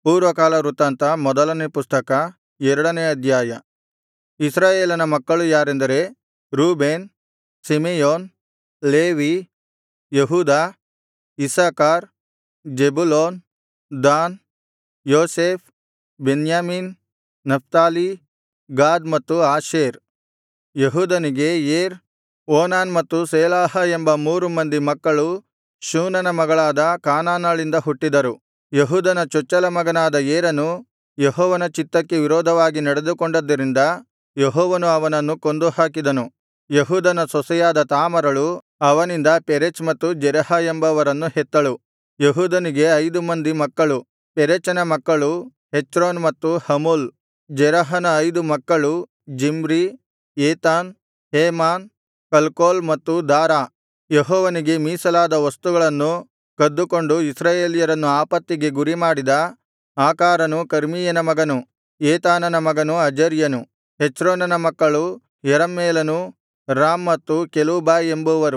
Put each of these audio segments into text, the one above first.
ಪೂರ್ವಕಾಲ ವೃತ್ತಾಂತ ಮೊದಲನೇ ಪುಸ್ತಕ ಎರಡನೇ ಅಧ್ಯಾಯ ಇಸ್ರಾಯೇಲನ ಮಕ್ಕಳು ಯಾರೆಂದರೆ Reuben Simeon Levi Judah Issachar Zebulun Dan Joseph Benjamin Naphtali Gad ಮತ್ತು ಆಶೇರ್ ಯೆಹೂದನಿಗೆ ಏರ್ ಓನಾನ್ ಮತ್ತು ಶೇಲಾಹ ಎಂಬ ಮೂರು ಮಂದಿ ಮಕ್ಕಳು ಶೂನನ ಮಗಳಾದ ಕಾನಾನಳಿಂದ ಹುಟ್ಟಿದರು ಯೆಹೂದನ ಚೊಚ್ಚಲ ಮಗನಾದ ಏರನು ಯೆಹೋವನ ಚಿತ್ತಕ್ಕೆ ವಿರೋಧವಾಗಿ ನಡೆದುಕೊಂಡದ್ದರಿಂದ ಯೆಹೋವನು ಅವನನ್ನು ಕೊಂದುಹಾಕಿದನು ಯೆಹೂದನ ಸೊಸೆಯಾದ ತಾಮಾರಳು ಅವನಿಂದ ಪೆರೆಚ್ ಮತ್ತು ಜೆರಹ ಎಂಬವರನ್ನು ಹೆತ್ತಳು ಯೆಹೂದನಿಗೆ ಐದು ಮಂದಿ ಮಕ್ಕಳು ಪೆರೆಚನ ಮಕ್ಕಳು ಹೆಚ್ರೋನ್ ಮತ್ತು ಹಮೂಲ್ ಜೆರಹನ ಐದು ಮಕ್ಕಳು ಜಿಮ್ರಿ ಏತಾನ್ ಹೇಮಾನ್ ಕಲ್ಕೋಲ್ ಮತ್ತು ದಾರಾ ಯೆಹೋವನಿಗೆ ಮೀಸಲಾದ ವಸ್ತುಗಳನ್ನು ಕದ್ದುಕೊಂಡು ಇಸ್ರಾಯೇಲ್ಯರನ್ನು ಆಪತ್ತಿಗೆ ಗುರಿಮಾಡಿದ ಆಕಾರನು ಕರ್ಮೀಯನ ಮಗನು ಏತಾನನ ಮಗನು ಅಜರ್ಯನು ಹೆಚ್ರೋನನ ಮಕ್ಕಳು ಯೆರಹ್ಮೇಲನು ರಾಮ್ ಮತ್ತು ಕೆಲೂಬಾಯ್ ಎಂಬುವರು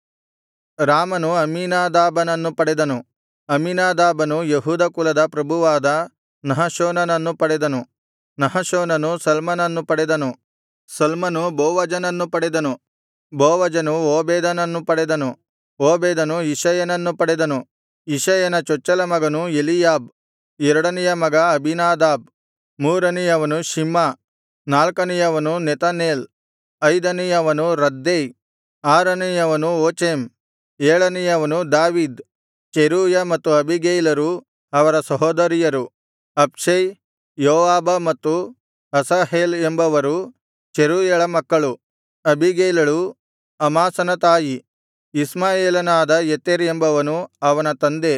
ರಾಮನು ಅಮ್ಮೀನಾದಾಬನನ್ನು ಪಡೆದನು ಅಮ್ಮೀನಾದಾಬನು ಯೆಹೂದ ಕುಲದ ಪ್ರಭುವಾದ ನಹಶೋನನನ್ನು ಪಡೆದನು ನಹಶೋನನು ಸಲ್ಮನನ್ನು ಪಡೆದನು ಸಲ್ಮನು ಬೋವಜನನ್ನು ಪಡೆದನು ಬೋವಜನು ಓಬೇದನನ್ನು ಪಡೆದನು ಓಬೇದನು ಇಷಯನನ್ನು ಪಡೆದನು ಇಷಯನ ಚೊಚ್ಚಲ ಮಗನು ಎಲೀಯಾಬ್ ಎರಡನೆಯ ಮಗ ಅಬೀನಾದಾಬ್ ಮೂರನೆಯವನು ಶಿಮ್ಮ ನಾಲ್ಕನೆಯವನು ನೆತನೇಲ್ ಐದನೆಯವನು ರದ್ದೈ ಆರನೆಯವನು ಓಚೆಮ್ ಏಳನೆಯವನು ದಾವೀದ್ ಚೆರೂಯ ಮತ್ತು ಅಬೀಗೈಲರು ಅವರ ಸಹೋದರಿಯರು ಅಬ್ಷೈ ಯೋವಾಬ ಮತ್ತು ಅಸಾಹೇಲ್ ಎಂಬವರು ಚೆರೂಯಳ ಮಕ್ಕಳು ಅಬೀಗೈಲಳು ಅಮಾಸನ ತಾಯಿ ಇಷ್ಮಾಯೇಲನಾದ ಯೆತೆರ್ ಎಂಬವನು ಅವನ ತಂದೆ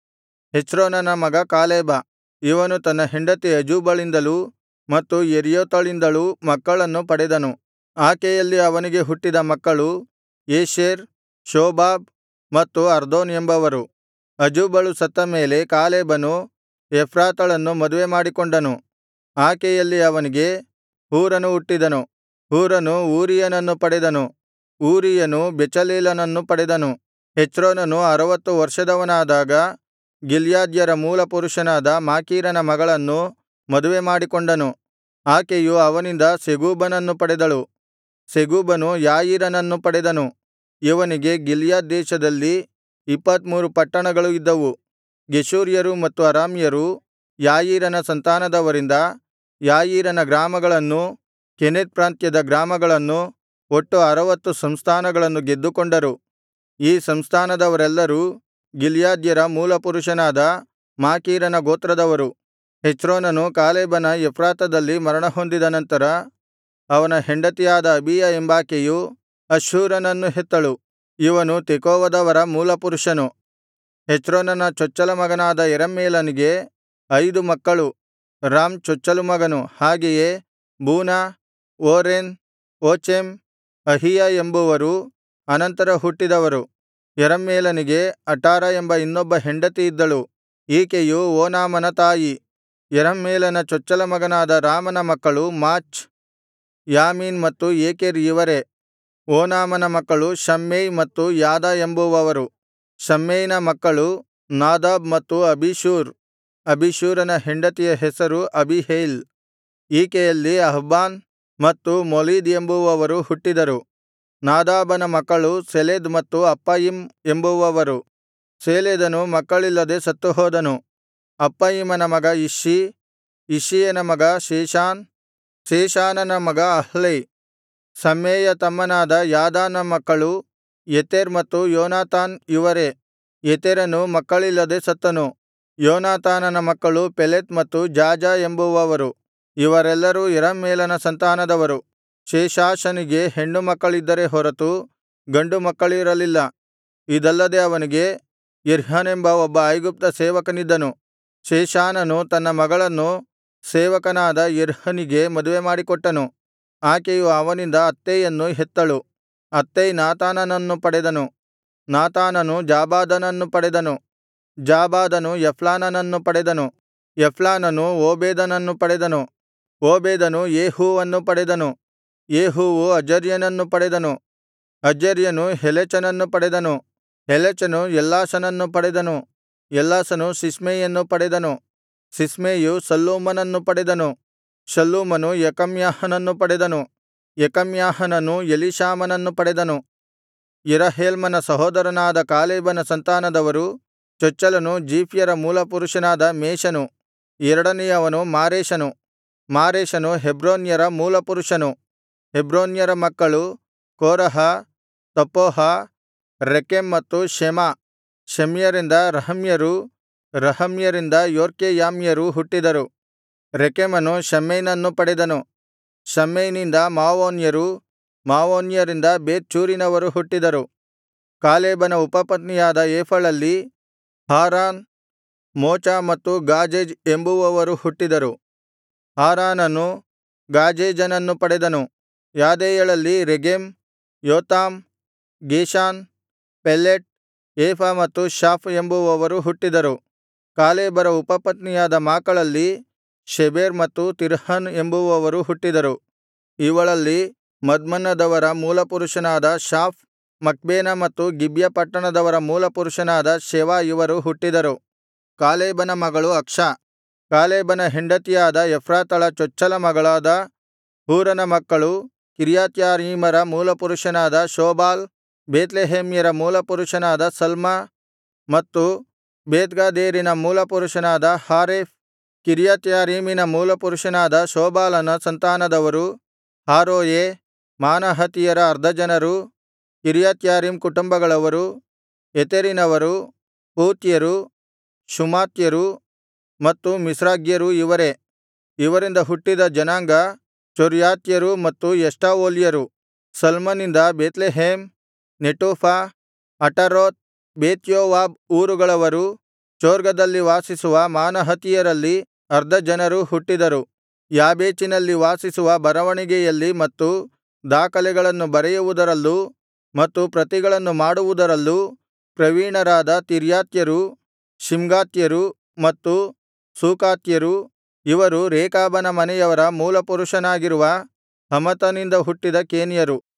ಹೆಚ್ರೋನನ ಮಗ ಕಾಲೇಬ ಇವನು ತನ್ನ ಹೆಂಡತಿ ಅಜೂಬಳಿಂದಲೂ ಮತ್ತು ಯೆರ್ಯೋತಳಿಂದಲೂ ಮಕ್ಕಳನ್ನು ಪಡೆದನು ಆಕೆಯಲ್ಲಿ ಅವನಿಗೆ ಹುಟ್ಟಿದ ಮಕ್ಕಳು ಏಷೆರ್ ಶೋಬಾಬ್ ಮತ್ತು ಅರ್ದೋನ್ ಎಂಬವರು ಅಜೂಬಳು ಸತ್ತ ಮೇಲೆ ಕಾಲೇಬನು ಎಫ್ರಾತಳನ್ನು ಮದುವೆ ಮಾಡಿಕೊಂಡನು ಆಕೆಯಲ್ಲಿ ಅವನಿಗೆ ಹೂರನು ಹುಟ್ಟಿದನು ಹೂರನು ಊರಿಯನನ್ನು ಪಡೆದನು ಊರಿಯನು ಬೆಚಲೇಲನನ್ನು ಪಡೆದನು ಹೆಚ್ರೋನನು ಅರವತ್ತು ವರ್ಷದವನಾದಾಗ ಗಿಲ್ಯಾದ್ಯರ ಮೂಲಪುರುಷನಾದ ಮಾಕೀರನ ಮಗಳನ್ನು ಮದುವೆ ಮಾಡಿಕೊಂಡನು ಆಕೆಯು ಅವನಿಂದ ಸೆಗೂಬನನ್ನು ಪಡೆದಳು ಸೆಗೂಬನು ಯಾಯೀರನನ್ನು ಪಡೆದನು ಇವನಿಗೆ ಗಿಲ್ಯಾದ್ ದೇಶದಲ್ಲಿ ಇಪ್ಪತ್ಮೂರು ಪಟ್ಟಣಗಳು ಇದ್ದವು ಗೆಷೂರ್ಯರು ಮತ್ತು ಅರಾಮ್ಯರು ಯಾಯೀರನ ಸಂತಾನದವರಿಂದ ಯಾಯೀರನ ಗ್ರಾಮಗಳನ್ನೂ ಕೆನೆತ್ ಪ್ರಾಂತ್ಯದ ಗ್ರಾಮಗಳನ್ನೂ ಒಟ್ಟು ಅರವತ್ತು ಸಂಸ್ಥಾನಗಳನ್ನು ಗೆದ್ದುಕೊಂಡರು ಈ ಸಂಸ್ಥಾನದವರೆಲ್ಲರೂ ಗಿಲ್ಯಾದ್ಯರ ಮೂಲಪುರುಷನಾದ ಮಾಕೀರನ ಗೋತ್ರದವರು ಹೆಚ್ರೋನನು ಕಾಲೇಬನ ಎಫ್ರಾತದಲ್ಲಿ ಮರಣಹೊಂದಿದ ನಂತರ ಅವನ ಹೆಂಡತಿಯಾದ ಅಬೀಯ ಎಂಬಾಕೆಯು ಅಷ್ಹೂರನನ್ನು ಹೆತ್ತಳು ಇವನು ತೆಕೋವದವರ ಮೂಲಪುರುಷನು ಹೆಚ್ರೋನನ ಚೊಚ್ಚಲ ಮಗನಾದ ಯೆರಹ್ಮೇಲನಿಗೆ ಐದು ಮಕ್ಕಳು ರಾಮ್ ಚೊಚ್ಚಲು ಮಗನು ಹಾಗೆಯೇ ಬೂನ ಓರೆನ್ ಓಚೆಮ್ ಅಹೀಯ ಎಂಬುವರು ಅನಂತರ ಹುಟ್ಟಿದವರು ಯೆರಹ್ಮೇಲನಿಗೆ ಅಟಾರ ಎಂಬ ಇನ್ನೊಬ್ಬ ಹೆಂಡತಿ ಇದ್ದಳು ಈಕೆಯು ಓನಾಮನ ತಾಯಿ ಯೆರಹ್ಮೇಲನ ಚೊಚ್ಚಲ ಮಗನಾದ ರಾಮನ ಮಕ್ಕಳು ಮಾಚ್ ಯಾಮೀನ್ ಮತ್ತು ಏಕೆರ್ ಇವರೇ ಓನಾಮನ ಮಕ್ಕಳು ಶಮ್ಮೈ ಮತ್ತು ಯಾದ ಎಂಬುವವರು ಶಮ್ಮೈನ ಮಕ್ಕಳು ನಾದಾಬ್ ಮತ್ತು ಅಬೀಷೂರ್ ಅಬೀಷೂರನ ಹೆಂಡತಿಯ ಹೆಸರು ಅಬೀಹೈಲ್ ಈಕೆಯಲ್ಲಿ ಅಹ್ಬಾನ್ ಮತ್ತು ಮೊಲೀದ್ ಎಂಬುವವರು ಹುಟ್ಟಿದರು ನಾದಾಬನ ಮಕ್ಕಳು ಸೆಲೆದ್ ಮತ್ತು ಅಪ್ಪಯಿಮ್ ಎಂಬುವವರು ಸೇಲೆದನು ಮಕ್ಕಳಿಲ್ಲದೆ ಸತ್ತುಹೋದನು ಅಪ್ಪಯಿಮನ ಮಗ ಇಷ್ಷೀ ಇಷ್ಷೀಯನ ಮಗ ಶೇಷಾನ್ ಶೇಷಾನನ ಮಗ ಅಹ್ಲೈ ಶಮ್ಮೈಯ ತಮ್ಮನಾದ ಯಾದಾನ ಮಕ್ಕಳು ಯೆತೆರ್ ಮತ್ತು ಯೋನಾತಾನ್ ಇವರೇ ಯೆತೆರನು ಮಕ್ಕಳಿಲ್ಲದೆ ಸತ್ತನು ಯೋನಾತಾನನ ಮಕ್ಕಳು ಪೆಲೆತ್ ಮತ್ತು ಜಾಜಾ ಎಂಬುವವರು ಇವರೆಲ್ಲರೂ ಯೆರಹ್ಮೇಲನ ಸಂತಾನದವರು ಶೇಷಾನನಿಗೆ ಹೆಣ್ಣು ಮಕ್ಕಳಿದ್ದರೇ ಹೊರತು ಗಂಡು ಮಕ್ಕಳಿರಲಿಲ್ಲ ಇದಲ್ಲದೆ ಅವನಿಗೆ ಯರ್ಹನೆಂಬ ಒಬ್ಬ ಐಗುಪ್ತ ಸೇವಕನಿದ್ದನು ಶೇಷಾನನು ತನ್ನ ಮಗಳನ್ನು ಸೇವಕನಾದ ಯರ್ಹನಿಗೆ ಮದುವೆ ಮಾಡಿಕೊಟ್ಟನು ಆಕೆಯು ಅವನಿಂದ ಅತ್ತೈಯನ್ನು ಹೆತ್ತಳು ಅತ್ತೈ ನಾತಾನನನ್ನು ಪಡೆದನು ನಾತಾನನು ಜಾಬಾದನನ್ನು ಪಡೆದನು ಜಾಬಾದನು ಎಫ್ಲಾಲನನ್ನು ಪಡೆದನು ಎಫ್ಲಾಲನು ಓಬೇದನನ್ನು ಪಡೆದನು ಓಬೇದನು ಯೇಹೂವನ್ನು ಪಡೆದನು ಯೇಹೂವು ಅಜರ್ಯನನ್ನು ಪಡೆದನು ಅಜರ್ಯನು ಹೆಲೆಚನನ್ನು ಪಡೆದನು ಹೆಲೆಚನು ಎಲ್ಲಾಸನನ್ನು ಪಡೆದನು ಎಲ್ಲಾಸನು ಸಿಸ್ಮೈಯನ್ನು ಪಡೆದನು ಸಿಸ್ಮೈಯು ಶಲ್ಲೂಮನನ್ನು ಪಡೆದನು ಶಲ್ಲೂಮನು ಯೆಕಮ್ಯಾಹನನ್ನು ಪಡೆದನು ಯೆಕಮ್ಯಾಹನನು ಎಲೀಷಾಮನನ್ನು ಪಡೆದನು ಯೆರಹೇಲ್ಮನ ಸಹೋದರನಾದ ಕಾಲೇಬನ ಸಂತಾನದವರು ಚೊಚ್ಚಲನು ಜೀಫ್ಯರ ಮೂಲಪುರುಷನಾದ ಮೇಷನು ಎರಡನೆಯವನು ಮಾರೇಷನು ಮಾರೇಷನು ಹೆಬ್ರೋನ್ಯರ ಮೂಲಪುರುಷನು ಹೆಬ್ರೋನ್ಯರ ಮಕ್ಕಳು ಕೋರಹ ತಪ್ಪೂಹ ರೆಕೆಮ್ ಮತ್ತು ಶೆಮ ಶೆಮ್ಯರಿಂದ ರಹಮ್ಯರೂ ರಹಮ್ಯರಿಂದ ಯೊರ್ಕೆಯಾಮ್ಯರೂ ಹುಟ್ಟಿದರು ರೆಕೆಮನು ಶಮ್ಮೈನನ್ನು ಪಡೆದನು ಶಮ್ಮೈನಿಂದ ಮಾವೋನ್ಯರು ಮಾವೋನ್ಯರಿಂದ ಬೇತ್ ಚೂರಿನವರು ಹುಟ್ಟಿದರು ಕಾಲೇಬನ ಉಪಪತ್ನಿಯಾದ ಏಫಳಲ್ಲಿ ಹಾರಾನ್ ಮೋಚ ಮತ್ತು ಗಾಜೇಜ್ ಎಂಬುವವರು ಹುಟ್ಟಿದರು ಹಾರಾನನು ಗಾಜೇಜನನ್ನು ಪಡೆದನು ಯಾದೈಯಳಲ್ಲಿ ರೆಗೆಮ್ ಯೋತಾಮ್ ಗೀಷಾನ್ ಪೆಲೆಟ್ ಏಫ ಮತ್ತು ಶಾಫ್ ಎಂಬುವವರು ಹುಟ್ಟಿದರು ಕಾಲೇಬರ ಉಪಪತ್ನಿಯಾದ ಮಾಕಳಲ್ಲಿ ಶೆಬೆರ್ ಮತ್ತು ತಿರ್ಹನ್ ಎಂಬುವವರು ಹುಟ್ಟಿದರು ಇವಳಲ್ಲಿ ಮದ್ಮನ್ನದವರ ಮೂಲಪುರುಷನಾದ ಶಾಫ್ ಮಕ್ಬೇನ ಮತ್ತು ಗಿಬ್ಯ ಪಟ್ಟಣದವರ ಮೂಲಪುರುಷನಾದ ಶೆವ ಇವರು ಹುಟ್ಟಿದರು ಕಾಲೇಬನ ಮಗಳು ಅಕ್ಷಾ ಕಾಲೇಬನ ಹೆಂಡತಿಯಾದ ಎಫ್ರಾತಳ ಚೊಚ್ಚಲ ಮಗಳಾದ ಹೂರನ ಮಕ್ಕಳು ಕಿರ್ಯತ್ಯಾರೀಮರ ಮೂಲಪುರುಷನಾದ ಶೋಬಾಲ್ ಬೇತ್ಲೆಹೇಮ್ಯರ ಮೂಲಪುರುಷನಾದ ಸಲ್ಮ ಮತ್ತು ಬೇತ್ಗಾದೇರಿನ ಮೂಲಪುರುಷನಾದ ಹಾರೇಫ್ ಕಿರ್ಯತ್ಯಾರೀಮಿನ ಮೂಲಪುರುಷನಾದ ಶೋಬಾಲನ ಸಂತಾನದವರು ಹಾರೋಯೆ ಮಾನಹತಿಯರ ಅರ್ಧಜನರು ಕಿರ್ಯತ್ಯಾರೀಮ್ ಕುಟುಂಬಗಳವರು ಯೆತೆರಿನವರು ಪೂತ್ಯರು ಶುಮಾತ್ಯರು ಮತ್ತು ಮಿಷ್ರಾಗ್ಯರು ಇವರೇ ಇವರಿಂದ ಹುಟ್ಟಿದ ಜನಾಂಗ ಚೊರ್ರಾತ್ಯರು ಮತ್ತು ಎಷ್ಟಾವೋಲ್ಯರು ಸಲ್ಮನಿಂದ ಬೇತ್ಲೆಹೇಮ್ ನೆಟೋಫ ಅಟರೋತ್ ಬೇತ್ಯೋವಾಬ್ ಊರುಗಳವರೂ ಚೊರ್ಗದಲ್ಲಿ ವಾಸಿಸುವ ಮಾನಹತಿಯರಲ್ಲಿ ಅರ್ಧ ಜನರೂ ಹುಟ್ಟಿದರು ಯಾಬೇಚಿನಲ್ಲಿ ವಾಸಿಸುವ ಬರವಣಿಗೆಯಲ್ಲಿ ಮತ್ತು ದಾಖಲೆಗಳನ್ನು ಬರೆಯುವುದರಲ್ಲೂ ಮತ್ತು ಪ್ರತಿಗಳನ್ನು ಮಾಡುವುದರಲ್ಲೂ ಪ್ರವೀಣರಾದ ತಿರ್ರಾತ್ಯರು ಶಿಮ್ಗಾತ್ಯರು ಮತ್ತು ಸೂಕಾತ್ಯರು ಇವರು ರೇಕಾಬನ ಮನೆಯವರ ಮೂಲಪುರುಷನಾಗಿರುವ ಹಮತನಿಂದ ಹುಟ್ಟಿದ ಕೇನ್ಯರು